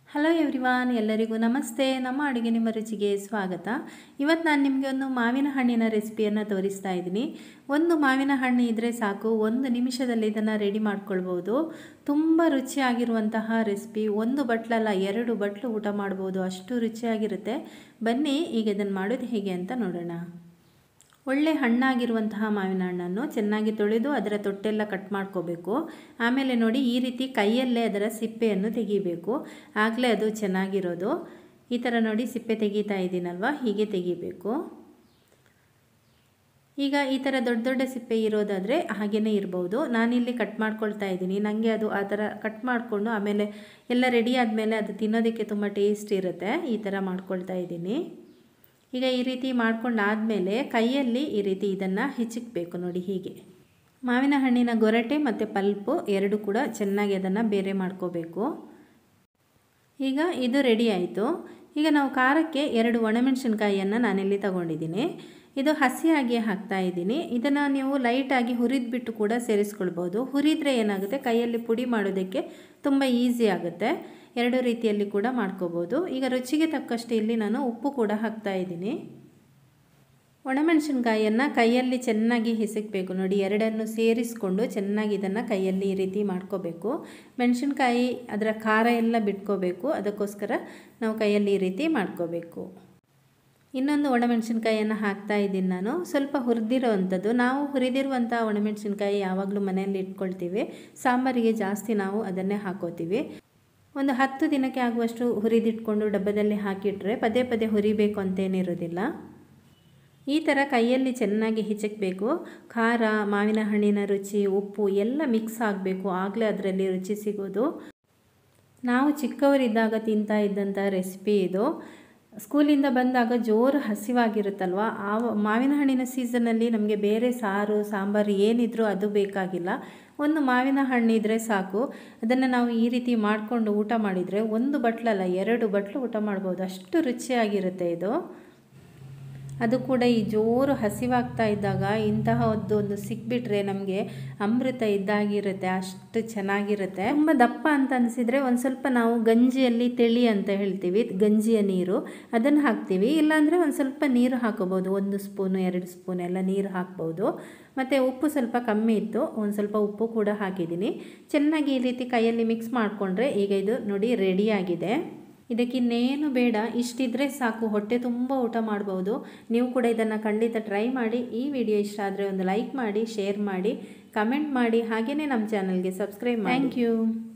hello everyone ಎಲ್ಲರಿಗೂ ನಮಸ್ತೆ ನಮ್ಮ ಅಡುಗೆ ನಿಮ್ಮ ರುಚಿಗೆ ಸ್ವಾಗತ ಇವತ್ತು ನಾನು ನಿಮಗೆ ಒಂದು ಮಾವಿನ ಹಣ್ಣಿನ ರೆಸಿಪಿಯನ್ನು ತೋರಿಸ್ತಾ ಇದ್ದೀನಿ ಒಂದು ಮಾವಿನ ಹಣ್ಣು ಇದ್ದರೆ ಸಾಕು ಒಂದು ನಿಮಿಷದಲ್ಲಿ ಇದನ್ನು ರೆಡಿ ಮಾಡ್ಕೊಳ್ಬೋದು ತುಂಬ ರುಚಿಯಾಗಿರುವಂತಹ ರೆಸಿಪಿ ಒಂದು ಬಟ್ಲಲ್ಲ ಎರಡು ಬಟ್ಲು ಊಟ ಮಾಡ್ಬೋದು ಅಷ್ಟು ರುಚಿಯಾಗಿರುತ್ತೆ ಬನ್ನಿ ಈಗ ಇದನ್ನು ಮಾಡೋದು ಹೇಗೆ ಅಂತ ನೋಡೋಣ ಒಳ್ಳೆ ಹಣ್ಣಾಗಿರುವಂತಹ ಮಾವಿನ ಹಣ್ಣನ್ನು ಚೆನ್ನಾಗಿ ತೊಳೆದು ಅದರ ತೊಟ್ಟೆಲ್ಲ ಕಟ್ ಮಾಡ್ಕೋಬೇಕು ಆಮೇಲೆ ನೋಡಿ ಈ ರೀತಿ ಕೈಯಲ್ಲೇ ಅದರ ಸಿಪ್ಪೆಯನ್ನು ತೆಗಿಬೇಕು ಆಗಲೇ ಅದು ಚೆನ್ನಾಗಿರೋದು ಈ ಥರ ನೋಡಿ ಸಿಪ್ಪೆ ತೆಗಿತಾ ಇದ್ದೀನಲ್ವ ಹೀಗೆ ತೆಗಿಬೇಕು ಈಗ ಈ ಥರ ದೊಡ್ಡ ದೊಡ್ಡ ಸಿಪ್ಪೆ ಇರೋದಾದರೆ ಹಾಗೇ ಇರ್ಬೋದು ನಾನಿಲ್ಲಿ ಕಟ್ ಮಾಡ್ಕೊಳ್ತಾ ಇದ್ದೀನಿ ನನಗೆ ಅದು ಆ ಥರ ಕಟ್ ಮಾಡಿಕೊಂಡು ಆಮೇಲೆ ಎಲ್ಲ ರೆಡಿ ಆದಮೇಲೆ ಅದು ತಿನ್ನೋದಕ್ಕೆ ತುಂಬ ಟೇಸ್ಟ್ ಇರುತ್ತೆ ಈ ಥರ ಮಾಡ್ಕೊಳ್ತಾ ಇದ್ದೀನಿ ಈಗ ಈ ರೀತಿ ಮಾಡ್ಕೊಂಡಾದಮೇಲೆ ಕೈಯಲ್ಲಿ ಈ ರೀತಿ ಇದನ್ನು ಹಿಚಕಬೇಕು ನೋಡಿ ಹೀಗೆ ಮಾವಿನ ಹಣ್ಣಿನ ಗೊರಟೆ ಮತ್ತು ಪಲ್ಪು ಎರಡು ಕೂಡ ಚೆನ್ನಾಗಿ ಅದನ್ನು ಬೇರೆ ಮಾಡ್ಕೋಬೇಕು ಈಗ ಇದು ರೆಡಿ ಆಯಿತು ಈಗ ನಾವು ಖಾರಕ್ಕೆ ಎರಡು ಒಣಮೆಣಸಿನ್ಕಾಯಿಯನ್ನು ನಾನಿಲ್ಲಿ ತಗೊಂಡಿದ್ದೀನಿ ಇದು ಹಸಿಯಾಗಿ ಹಾಕ್ತಾ ಇದ್ದೀನಿ ಇದನ್ನು ನೀವು ಲೈಟಾಗಿ ಹುರಿದ್ಬಿಟ್ಟು ಕೂಡ ಸೇರಿಸ್ಕೊಳ್ಬೋದು ಹುರಿದ್ರೆ ಏನಾಗುತ್ತೆ ಕೈಯಲ್ಲಿ ಪುಡಿ ಮಾಡೋದಕ್ಕೆ ತುಂಬ ಈಸಿ ಆಗುತ್ತೆ ಎರಡು ರೀತಿಯಲ್ಲಿ ಕೂಡ ಮಾಡ್ಕೋಬೋದು ಈಗ ರುಚಿಗೆ ತಕ್ಕಷ್ಟು ಇಲ್ಲಿ ನಾನು ಉಪ್ಪು ಕೂಡ ಹಾಕ್ತಾ ಇದ್ದೀನಿ ಒಣಮೆಣಸಿನ್ಕಾಯಿಯನ್ನು ಕೈಯಲ್ಲಿ ಚೆನ್ನಾಗಿ ಹಿಸಕಬೇಕು ನೋಡಿ ಎರಡನ್ನು ಸೇರಿಸ್ಕೊಂಡು ಚೆನ್ನಾಗಿ ಇದನ್ನು ಕೈಯಲ್ಲಿ ಈ ರೀತಿ ಮಾಡ್ಕೋಬೇಕು ಮೆಣಸಿನ್ಕಾಯಿ ಅದರ ಖಾರ ಎಲ್ಲ ಬಿಟ್ಕೋಬೇಕು ಅದಕ್ಕೋಸ್ಕರ ನಾವು ಕೈಯಲ್ಲಿ ಈ ರೀತಿ ಮಾಡ್ಕೋಬೇಕು ಇನ್ನೊಂದು ಒಣಮೆಣಸಿನ್ಕಾಯಿಯನ್ನು ಹಾಕ್ತಾ ಇದ್ದೀನಿ ನಾನು ಸ್ವಲ್ಪ ಹುರಿದಿರೋ ಅಂಥದ್ದು ನಾವು ಹುರಿದಿರುವಂಥ ಒಣಮೆಣಸಿನ್ಕಾಯಿ ಯಾವಾಗಲೂ ಮನೆಯಲ್ಲಿ ಇಟ್ಕೊಳ್ತೀವಿ ಸಾಂಬಾರಿಗೆ ಜಾಸ್ತಿ ನಾವು ಅದನ್ನೇ ಹಾಕೋತೀವಿ ಒಂದು ಹತ್ತು ದಿನಕ್ಕೆ ಆಗುವಷ್ಟು ಹುರಿದಿಟ್ಕೊಂಡು ಡಬ್ಬದಲ್ಲಿ ಹಾಕಿಟ್ರೆ ಪದೇ ಪದೇ ಹುರಿಬೇಕು ಅಂತೇನಿರೋದಿಲ್ಲ ಈ ಥರ ಕೈಯಲ್ಲಿ ಚೆನ್ನಾಗಿ ಹಿಚಕಬೇಕು ಖಾರ ಮಾವಿನ ಹಣ್ಣಿನ ರುಚಿ ಉಪ್ಪು ಎಲ್ಲ ಮಿಕ್ಸ್ ಆಗಬೇಕು ಆಗಲೇ ಅದರಲ್ಲಿ ರುಚಿ ಸಿಗೋದು ನಾವು ಚಿಕ್ಕವರಿದ್ದಾಗ ತಿಂತಾ ಇದ್ದಂಥ ರೆಸಿಪಿ ಇದು ಸ್ಕೂಲಿಂದ ಬಂದಾಗ ಜೋರು ಹಸಿವಾಗಿರುತ್ತಲ್ವ ಆ ಮಾವಿನ ಹಣ್ಣಿನ ಸೀಸನ್ನಲ್ಲಿ ನಮಗೆ ಬೇರೆ ಸಾರು ಸಾಂಬಾರು ಏನಿದ್ರೂ ಅದು ಬೇಕಾಗಿಲ್ಲ ಒಂದು ಮಾವಿನ ಹಣ್ಣಿದ್ರೆ ಸಾಕು ಅದನ್ನು ನಾವು ಈ ರೀತಿ ಮಾಡಿಕೊಂಡು ಊಟ ಮಾಡಿದರೆ ಒಂದು ಬಟ್ಲಲ್ಲ ಎರಡು ಬಟ್ಲು ಊಟ ಮಾಡ್ಬೋದು ಅಷ್ಟು ರುಚಿಯಾಗಿರುತ್ತೆ ಇದು ಅದು ಕೂಡ ಈ ಜೋರು ಹಸಿವಾಗ್ತಾ ಇದ್ದಾಗ ಇಂತಹದ್ದು ಒಂದು ಸಿಕ್ಬಿಟ್ರೆ ನಮಗೆ ಅಮೃತ ಇದ್ದಾಗಿರುತ್ತೆ ಅಷ್ಟು ಚೆನ್ನಾಗಿರುತ್ತೆ ತುಂಬ ದಪ್ಪ ಅಂತ ಅನಿಸಿದರೆ ಒಂದು ಸ್ವಲ್ಪ ನಾವು ಗಂಜಿಯಲ್ಲಿ ತೆಳಿ ಅಂತ ಹೇಳ್ತೀವಿ ಗಂಜಿಯ ನೀರು ಅದನ್ನು ಹಾಕ್ತೀವಿ ಇಲ್ಲಾಂದರೆ ಒಂದು ಸ್ವಲ್ಪ ನೀರು ಹಾಕೋಬೋದು ಒಂದು ಸ್ಪೂನು ಎರಡು ಸ್ಪೂನ್ ಎಲ್ಲ ನೀರು ಹಾಕ್ಬೋದು ಮತ್ತು ಉಪ್ಪು ಸ್ವಲ್ಪ ಕಮ್ಮಿ ಇತ್ತು ಒಂದು ಸ್ವಲ್ಪ ಉಪ್ಪು ಕೂಡ ಹಾಕಿದ್ದೀನಿ ಚೆನ್ನಾಗಿ ಈ ರೀತಿ ಕೈಯಲ್ಲಿ ಮಿಕ್ಸ್ ಮಾಡಿಕೊಂಡ್ರೆ ಈಗ ಇದು ನೋಡಿ ರೆಡಿಯಾಗಿದೆ ಇದಕ್ಕಿನ್ನೇನು ಬೇಡ ಇಷ್ಟಿದ್ರೆ ಸಾಕು ಹೊಟ್ಟೆ ತುಂಬ ಊಟ ಮಾಡ್ಬೋದು ನೀವು ಕೂಡ ಇದನ್ನು ಖಂಡಿತ ಟ್ರೈ ಮಾಡಿ ಈ ವಿಡಿಯೋ ಇಷ್ಟ ಆದರೆ ಒಂದು ಲೈಕ್ ಮಾಡಿ ಶೇರ್ ಮಾಡಿ ಕಮೆಂಟ್ ಮಾಡಿ ಹಾಗೆಯೇ ನಮ್ಮ ಚಾನಲ್ಗೆ ಸಬ್ಸ್ಕ್ರೈಬ್ ಮಾಡಿ ಥ್ಯಾಂಕ್ ಯು